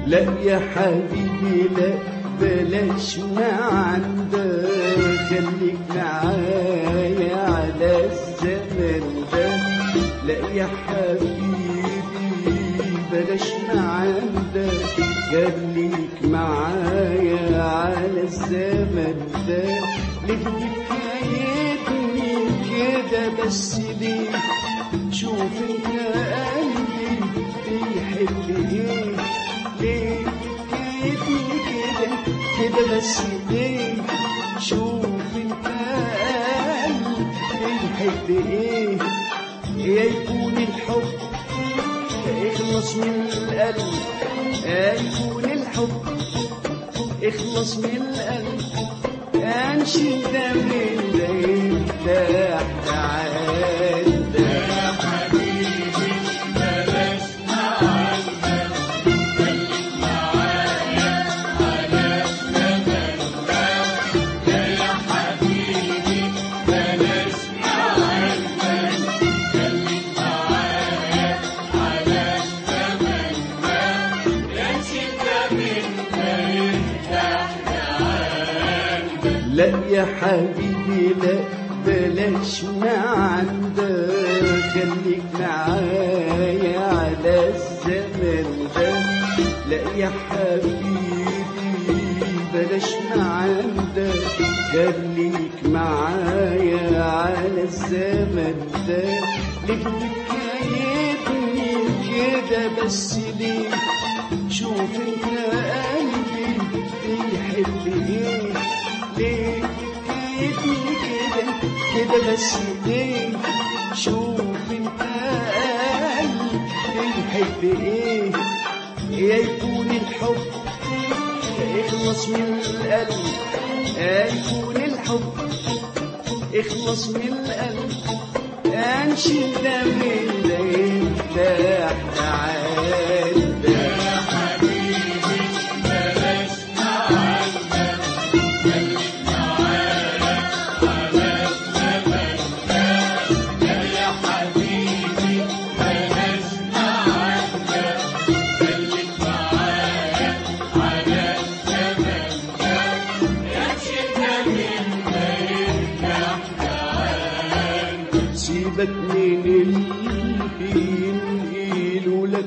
لا يا حبيبي لا بلاش ما عندك خليك معايا على الزمن ده لا يا حبيبي بلاش ما عندك خليك معايا على الزمن ده ليه حكايتني كده بس ليه شوف انت قلبي بيحب ايه ليه كيفني كده كده بس ليه شوف انت قلبي بيحب ايه يا يكون الحب اخلص من القلب يا يكون الحب اخلص من القلب انشد ده من ده يرتاح تعال ده يا حبيبي بلاش معانا خليك معايا على الزمن ده يا حبيبي بلاش معانا خليك معايا على الزمن ده يا شدة من يرتاح تعال لا يا حبيبي لا بلاش ما عندك خليك معايا على الزمن ده لا يا حبيبي بلاش ما عندك خليك معايا على الزمن ده ليه حكايتني كده بس ليه شوف انت قلبي بيحب ايه ليه كيفني كده كده بس ليه شوف انت قلبي بيحب ايه يا يكون الحب اخلص من القلب يا يكون الحب اخلص من القلب انشد ده من ده يرتاح تعال ده يا حبيبي بلاش معانا خليك معايا على الزمن ده يا حبيبي بلاش معانا خليك معايا على الزمن ده يا شدة من يرتاح تعال سيبك من الحين يقولوا لك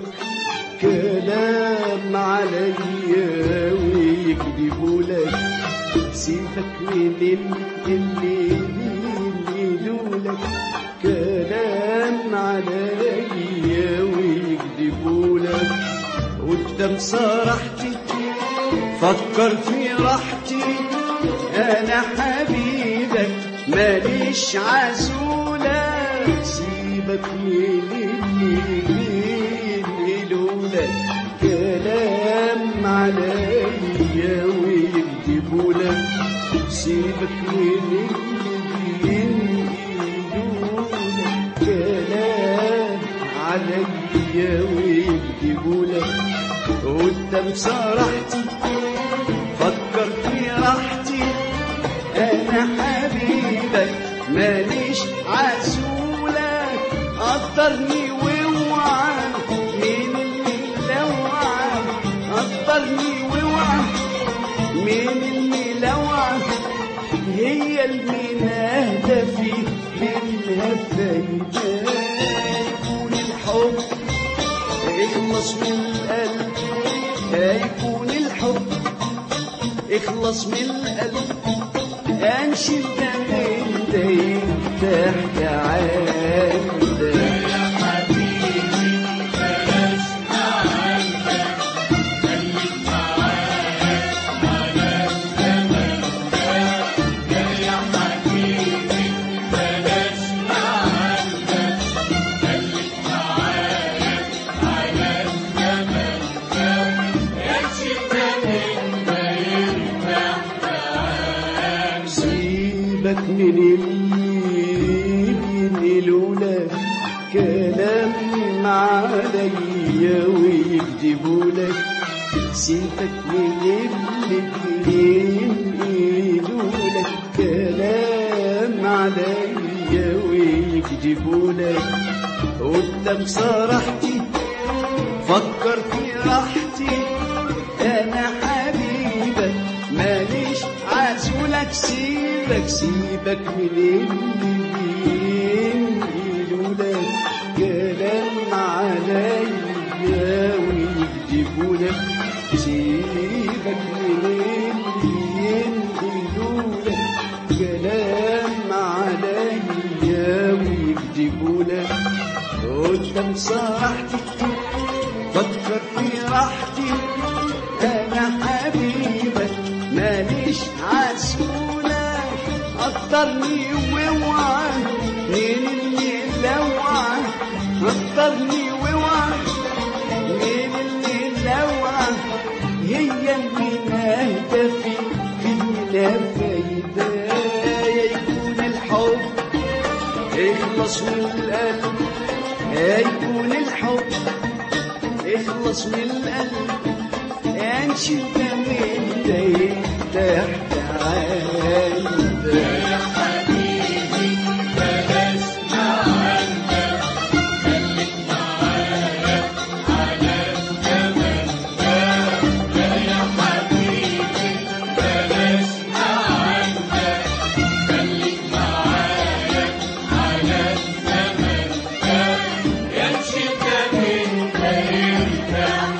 كلام عليا ويكذبوا لك سيبك من الليلين يقولوا لك كلام عليا ويكذبوا لك قدام صرحتي فكر في راحتي انا حبيبك ماليش عزولة سيبك من الليل لولا كلام عليا ويكذبوا لك سيبك من الليل لولا كلام عليا ويكذبوا لك قدام صرحتي فكر في راحتي انا حبيبك ماليش عزولة قدرني واوعى مين اللي لوعى قدرني واوعى مين اللي لوعى هي المناهدة في منها فايدة يكون الحب اخلص من القلب هيكون الحب اخلص من القلب انشد ده من ده يفتح تعال يا حبيبي بلاش معانا خليك معايا على الزمن ده يا حبيبي بلاش معانا خليك معايا على الزمن ده يا شدة من يرتاح تعال سيبك من الليل لولا كلام عليا ويكذبوا لك سيبك من الليل لولا كلام عليا ويكذبوا لك قدام صرحتي فكر في راحتي سيبك سيبك من اللي ينقلوا لك كلام عليا ويكذبوا لك سيبك من اللي ينقلوا لك كلام عليا ويكذبوا لك قدام صراحتي فكر في راحتي انا حبيبك ماليش عسولة قدرني واوعى مين اللي لوعى قدرني واوعى مين اللي لوعى هي اللي نهدى في فينا فايدة يكون الحب اخلص من القلب يكون الحب اخلص من القلب انشد من دايق تحت عندك يا حبيبي بلاش عندك خليك معايا على الزمن ده يا حبيبي بلاش عندك خليك معايا على الزمن ده يمشي من يرتاح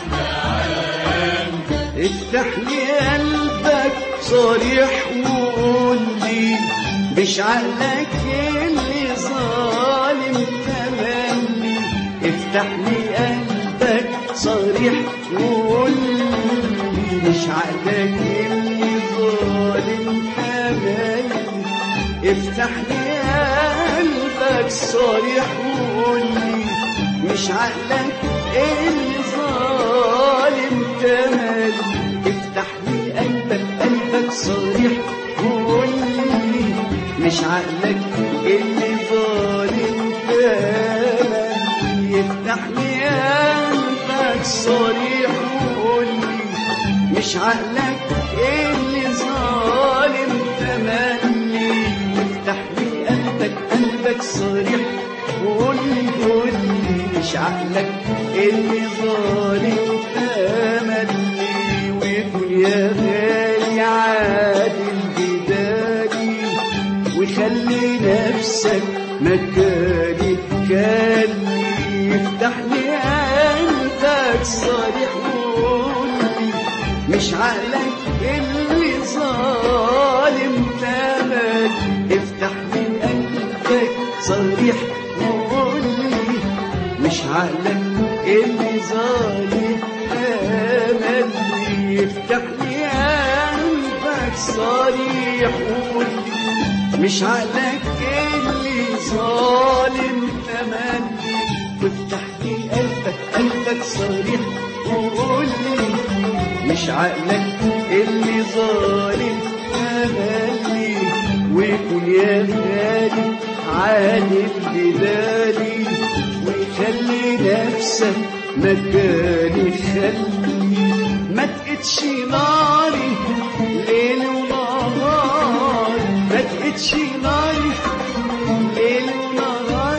افتح لي قلبك صريح وقول لي مش عقلك اللي ظالم تملي افتح لي قلبك صريح وقول لي مش عقلك اللي ظالم تملي افتح لي قلبك صريح وقول لي مش عقلك اللي ظالم تملي افتح لي قلبك قلبك صريح وقول لي مش عقلك اللي ظالم تملي افتح لي قلبك صريح وقول لي مش عقلك اللي ظالم تملي افتح لي قلبك قلبك صريح وقول لي قول لي مش عقلك اللي ظالم تملي ويكون يا غالي عادل بدالي وخلي نفسك مكاني كاني افتح لي قلبك صريح وقول لي مش عقلك اللي ظالم تمل افتح لي قلبك صريح وقول لي مش عقلك اللي ظالم تمل افتح لي قلبك صريح وقول لي مش عقلك اللي ظالم تملي وافتح لي قلبك قلبك صريح وقول لي مش عقلك اللي ظالم تملي ويكون يا غالي عادل بدالي ويخلي نفسك مكاني خلي ما تقتش ناري ليل ونهار ما تقتش ناري ليل ونهار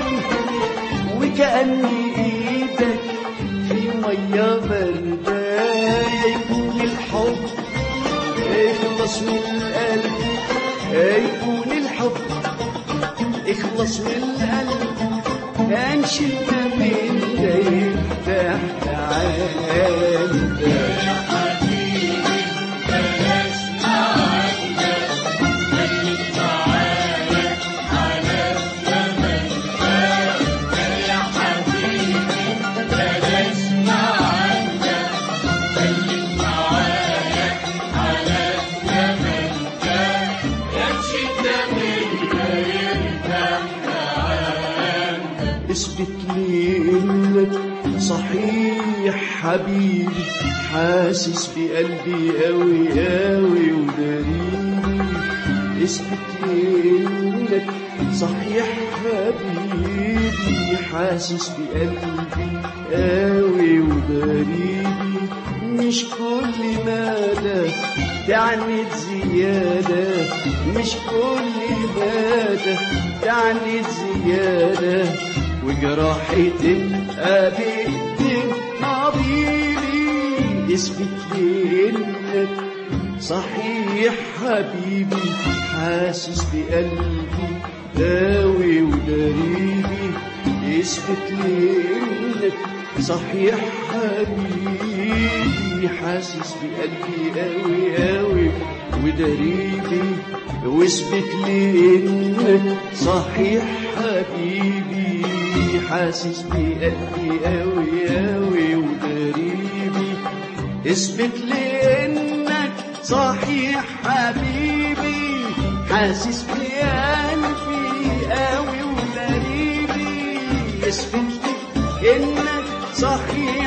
وكأني ايدك في مية باردة يكون الحب اخلص من القلب يكون الحب اخلص من القلب انشد من دايق تحت عندك يا حبيبي بلاش عندك خليك معايا على الزمن ده يا حبيبي بلاش عندك خليك معايا على الزمن ده يمشي الدم يرتاح عندك اثبت لي انك صحيح حبيبي حاسس بقلبي قوي قوي ودليلي اثبت لي انك صحيح حبيبي حاسس بقلبي قوي ودليلي مش كل مدى تعنت زيادة مش كل مدى تعنت زيادة وجراحي تبقى بإيدين حبيبي اثبت لي انك صحيح حبيبي حاسس بقلبي داوي ودريبي يثبت لي انك صحيح حبيبي حاسس بقلبي قوي قوي ودريبي واثبت لي انك صحيح حبيبي حاسس بقلبي قوي قوي ودريبي اثبت لي انك صحيح حبيبي حاسس بقلبي قوي ودريبي اثبت لي انك صحيح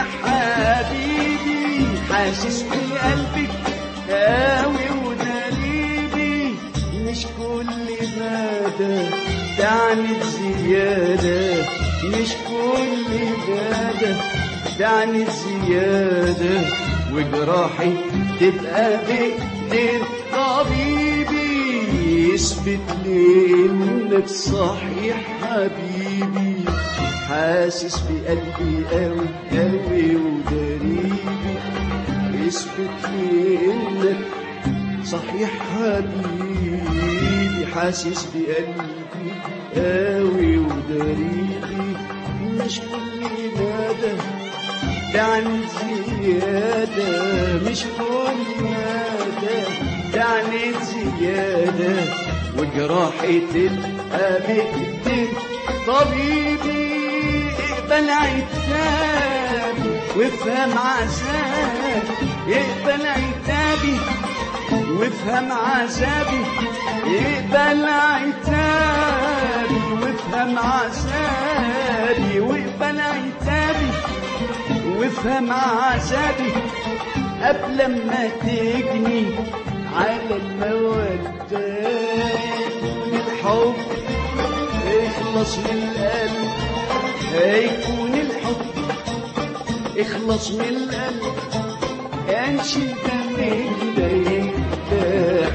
حبيبي حاسس بقلبك قوي ودريبي مش كل مدى تعنت زيادة مش كل مدى تعنت زيادة وجراحي تبقى بإيدين طبيبي يثبت لي إنك صحيح حبيبي حاسس بقلبي قوي قوي ودريبي يثبت لي إنك صحيح حبيبي حاسس بقلبي قوي ودريبي مش كل مدى دعني زيادة مش كل مدى دعني زيادة وجراحي تبقى بإيدين طبيبي اقبل عتابي وافهم عذابي اقبل عتابي وافهم عذابي اقبل عتابي وافهم عذابي واقبل عتابي وافهم عذابي قبل ما تجني على المودة يكون الحب اخلص من القلب هيكون الحب اخلص من القلب انشي دمك ده يرتاح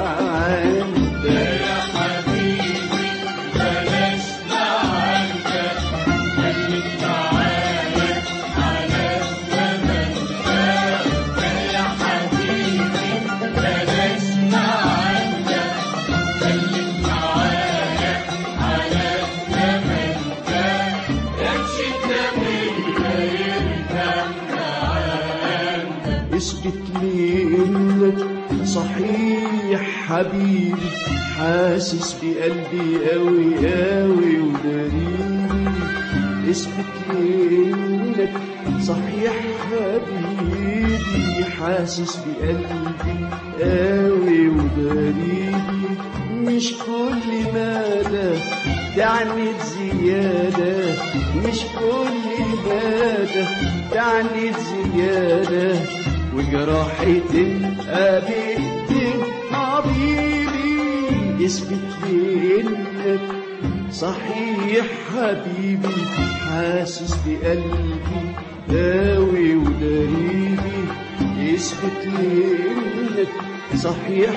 عندك يا حبيبي بلاش لعنتك خليك معايا على الزمن ده يا حبيبي بلاش لعنتك خليك معايا على الزمن ده امشي الدمك يرتاح عندك اثبت لي انك صحيح حبيبي حاسس بقلبي قوي قوي ودريبي اثبت لي انك صحيح حبيبي حاسس بقلبي قوي ودريبي مش كل مدى تعنت زيادة مش كل مدى تعنت زيادة وجراحي تبقى بإيدين حبيبي اثبت لي انك صحيح حبيبي حاسس بقلبي قوي ودريبي اثبت لي انك صحيح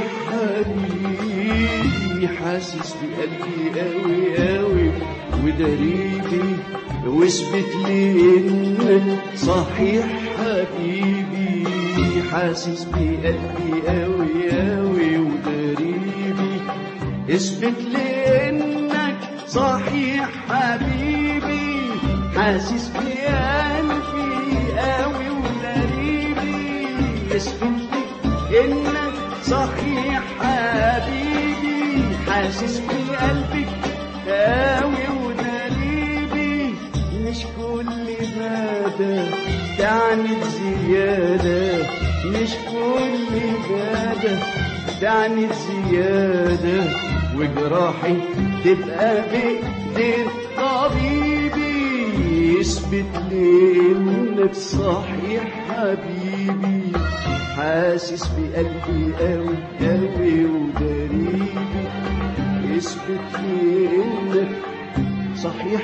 حبيبي حاسس بقلبي قوي قوي ودريبي واثبت لي انك صحيح حبيبي حاسس بقلبي قوي قوي ودريبي اثبت لي انك صحيح حبيبي حاسس بقلبي قوي ودريبي اثبت لي انك صحيح حبيبي حاسس بقلبك قوي ودريبي مش كل مدى تعنت زيادة مش كل مدى تعنت زيادة وجراحي تبقى بإيدين طبيبي يثبت لي إنك صحيح حبيبي حاسس بقلبي قوي قوي ودريبي يثبت لي إنك صحيح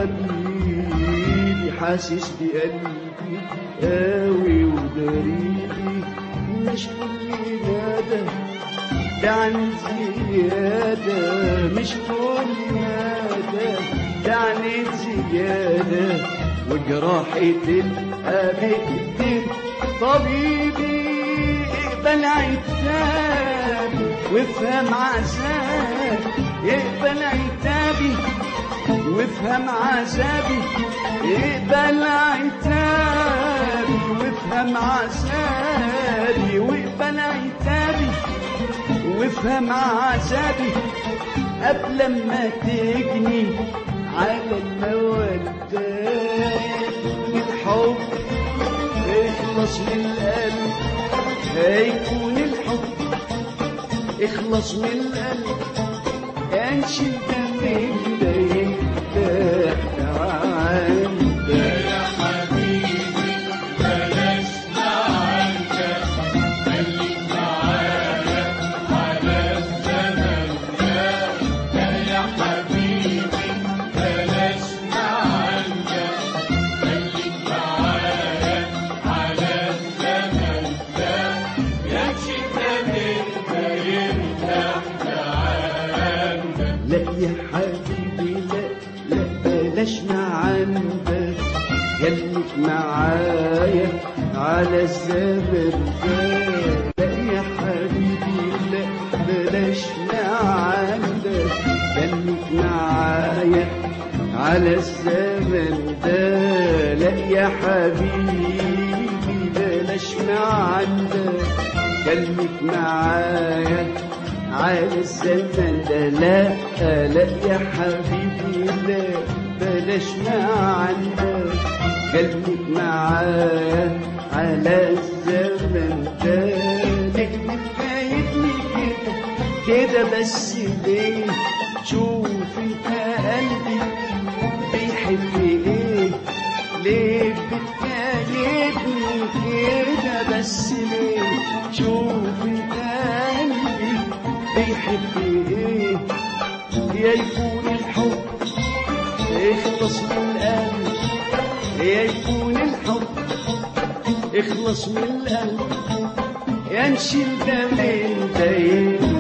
حبيبي حاسس بقلبي قوي ودريبي مش كل مدى دعني زيادة مش كل مدى دعني زيادة وجراحي تبقى بإيدين طبيبي اقبل اقبل عتابي وافهم عذابي اقبل عتابي وافهم عذابي اقبل عتابي وافهم عذابي واقبل عتابي وافهم عذابي قبل ما تجني على المودة الحب اخلص من القلب هيكون الحب اخلص من القلب انشي دمك ده يفتح عندك يا حبيبي بلاش نعنك خليك معايا على الزمن ده يا حبيبي بلاش نعنك خليك معايا على الزمن ده يا شتا من يرتاح عندك لا يا حبيبي لا لا بلاش عندك خليك معايا على الزمن ده لا يا حبيبي لا بلاش عندك خليك معايا على الزمن ده لا يا حبيبي بلاش عندك خليك معايا على الزمن ده لا لا يا حبيبي لا بلاش ما عندك خليك معايا على الزمن ده ليه فايتني كده كده بس ليه شوف انت قلبي بيحب ايه ليه بتكلمني كده بس ليه شوف انت قلبي بيحب ايه يا يكون الحب اخلص من القلب يا يكون الحب اخلص من القلب يا نشيل ده من ده